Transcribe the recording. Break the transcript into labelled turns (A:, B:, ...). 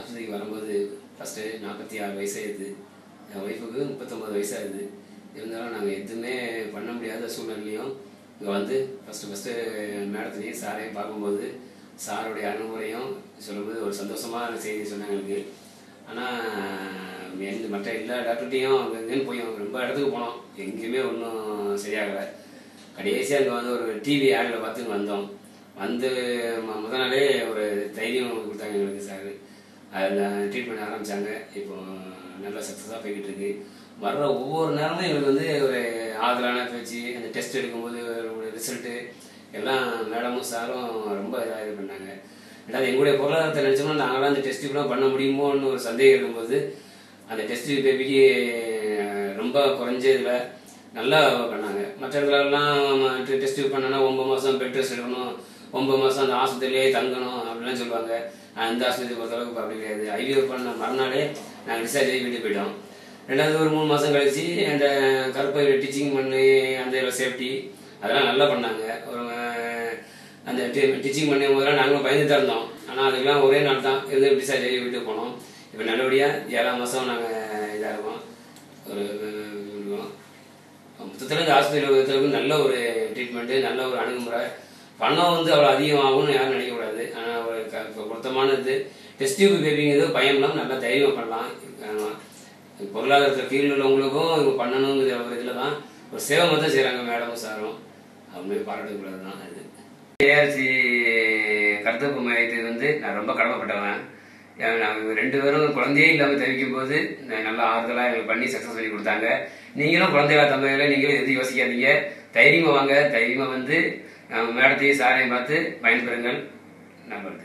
A: ஆஸ்பத்திரிக்கு வரும்போது ஃபஸ்ட்டு நாற்பத்தி ஆறு வயசாகுது என் ஒய்ஃபுக்கு முப்பத்தொம்பது வயசாகுது இருந்தாலும் நாங்கள் எதுவுமே பண்ண முடியாத சூழ்நிலையும் இங்கே வந்து ஃபஸ்ட்டு ஃபஸ்ட்டு மேடத்தையும் சாரையும் பார்க்கும்போது சாருடைய அனுமுறையும் சொல்லும்போது ஒரு சந்தோஷமான செய்தி சொன்னாங்க எனக்கு ஆனால் எந்த மற்ற எல்லா டாக்டர்கிட்டையும் அங்கே இங்கேன்னு போய் ரொம்ப இடத்துக்கு போனோம் எங்கேயுமே ஒன்றும் சரியாகலை கடைசியாக அங்கே வந்து ஒரு டிவி ஆடில் பார்த்து வந்தோம் வந்து ம- முத நாளே ஒரு தைரியம் கொடுத்தாங்க எங்களுக்கு சார் அதில் ட்ரீட்மெண்ட் ஆரம்பித்தாங்க இப்போ நல்லா சக்ஸஸாக போய்கிட்டு இருக்கு வர்ற ஒவ்வொரு நேரமும் எங்களுக்கு வந்து ஒரு ஆதலான பேச்சு அந்த டெஸ்ட் எடுக்கும்போது ஒரு ரிசல்ட்டு எல்லாம் மேடமும் சாரும் ரொம்ப இதாக இது பண்ணாங்க ரெண்டாவது எங்களுடைய பொருளாதாரத்தை நினச்சோம்னா நாங்களாம் அந்த டெஸ்ட்டு கூட பண்ண முடியுமோன்னு ஒரு சந்தேகம் இருக்கும்போது அந்த டெஸ்ட் பேபிக்கு ரொம்ப குறைஞ்ச இதில் நல்லா பண்ணாங்க மற்ற இடத்துலலாம் டெஸ்ட் பண்ணனா ஒன்பது மாதம் பெட் ரெஸ்ட் எடுக்கணும் ஒன்பது மாதம் அந்த ஆஸ்பத்திரியிலே தங்கணும் அப்படிலாம் சொல்லுவாங்க ஆனா, இந்த ஆஸ்பத்திரி பொறுத்தளவுக்கு இப்ப அப்படி கிடையாது ஐவிஎஃப் பண்ண மறுநாளே நாங்கள் டிஸ்சார்ஜ் ஆகி வீட்டுக்கு போயிட்டோம் ரெண்டாவது ஒரு மூணு மாதம் கழிச்சு அந்த கருப்பை டீச்சிங் பண்ணி அந்த சேஃப்டி அதெல்லாம் நல்லா பண்ணாங்க ஒரு அஹ், அந்த டீச்சிங் பண்ண போதெல்லாம் நாங்களும் பயந்து தான் இருந்தோம் ஆனால் அதுக்கெல்லாம் ஒரே நாள் தான் இருந்து டிஸ்சார்ஜ் ஆகி வீட்டுக்கு போனோம் இப்போ நல்லபடியாக ஏழாம் மாதம் நாங்கள் இதாக இருக்கோம் ஒரு இருக்கோம் மொத்தத்தில் இந்த ஆஸ்பத்திரி நல்ல ஒரு ட்ரீட்மெண்ட்டு நல்ல ஒரு அணுகுமுறை பணம் வந்து அவ்வளோ அதிகமாகும்னு யாரும் நினைக்கக்கூடாது ஆனால் ஒரு க- இப்ப பொருத்தமானது டெஸ்ட் டியூப் பேபிங்கிறது பயம் இல்லாமல் நல்லா தைரியமாக பண்ணலாம் ஆமா. பொருளாதாரத்தில் கீழ் உள்ளவங்களுக்கும் இவங்க பண்ணணுங்கிற ஒரு இதில் தான் ஒரு சேவை மட்டும் செய்கிறாங்க மேடமும் சாரும் அவங்க பாராட்டக்கூடாது தான் அது ஏஆர்சி கருத்தப்பு மையத்துக்கு வந்து நான் ரொம்ப கடமைப்பட்டவன் ஏன்னா, நாங்க ரெண்டு பேரும் குழந்தையே இல்லாமல் தவிக்கும் போது நான் நல்லா ஆறுதலாக எங்களுக்கு பண்ணி சக்ஸஸ் பண்ணி கொடுத்தாங்க நீங்களும் குழந்தைகளா தந்தைகளை நீங்களும் எதுவும் யோசிக்காதீங்க தைரியமாக வாங்க தைரியமாக வந்து அஹ், மேடத்தையும் சாரையும் பார்த்து பயன்பெறுங்கள் நம்பருக்கு